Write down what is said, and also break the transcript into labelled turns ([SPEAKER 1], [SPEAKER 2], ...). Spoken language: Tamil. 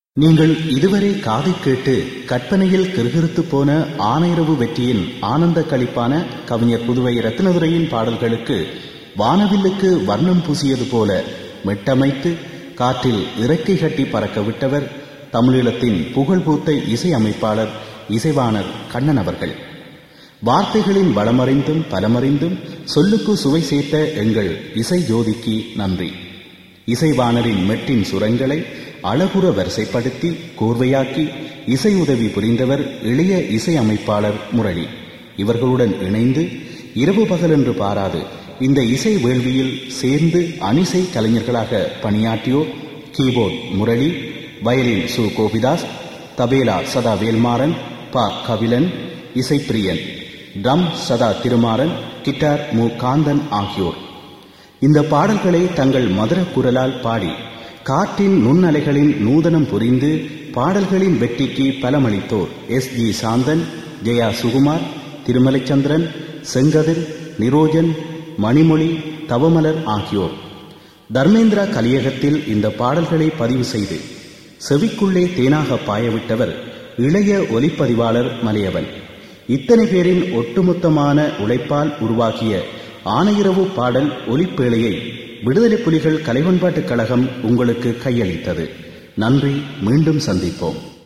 [SPEAKER 1] நீங்கள் இதுவரை காதை கேட்டு கற்பனையில் கிறுகிறுத்து போன ஆனைரவு வெற்றியின் ஆனந்த களிப்பான கவிஞர் புதுவை ரத்னதுரையின் பாடல்களுக்கு வானவில்லுக்கு வர்ணம் பூசியது போல மெட்டமைத்து காற்றில் இறக்கை கட்டி பறக்க விட்டவர் தமிழீழத்தின் புகழ்பூத்த இசை அமைப்பாளர் இசைவாணர் கண்ணன் அவர்கள் வார்த்தைகளின் வளமறிந்தும் பலமறிந்தும் சொல்லுக்கு சுவை சேர்த்த எங்கள் இசை ஜோதிக்கு நன்றி இசைவாணரின் மெட்டின் சுரங்களை அழகுற வரிசைப்படுத்தி கோர்வையாக்கி இசை உதவி புரிந்தவர் இளைய இசை அமைப்பாளர் முரளி இவர்களுடன் இணைந்து இரவு பகல் என்று பாராது இந்த இசை வேள்வியில் சேர்ந்து அணிசை கலைஞர்களாக பணியாற்றியோர் கீபோர்ட் முரளி வயலின் சு கோபிதாஸ் தபேலா சதா வேல்மாறன் ப கபிலன் இசைப்பிரியன் ட்ரம் சதா திருமாறன் கிட்டார் மு காந்தன் ஆகியோர் இந்த பாடல்களை தங்கள் மதுர குரலால் பாடி காற்றின் நுண்ணலைகளின் நூதனம் புரிந்து பாடல்களின் வெற்றிக்கு பலமளித்தோர் எஸ் ஜி சாந்தன் ஜெயா சுகுமார் திருமலைச்சந்திரன் செங்கதிர் நிரோஜன் மணிமொழி தவமலர் ஆகியோர் தர்மேந்திரா கலியகத்தில் இந்த பாடல்களை பதிவு செய்து செவிக்குள்ளே தேனாக பாயவிட்டவர் இளைய ஒலிப்பதிவாளர் மலையவன் இத்தனை பேரின் ஒட்டுமொத்தமான உழைப்பால் உருவாக்கிய ஆனையிரவு பாடல் ஒலிப்பேழையை விடுதலை புலிகள் கலைவன்பாட்டுக் கழகம் உங்களுக்கு கையளித்தது நன்றி மீண்டும் சந்திப்போம்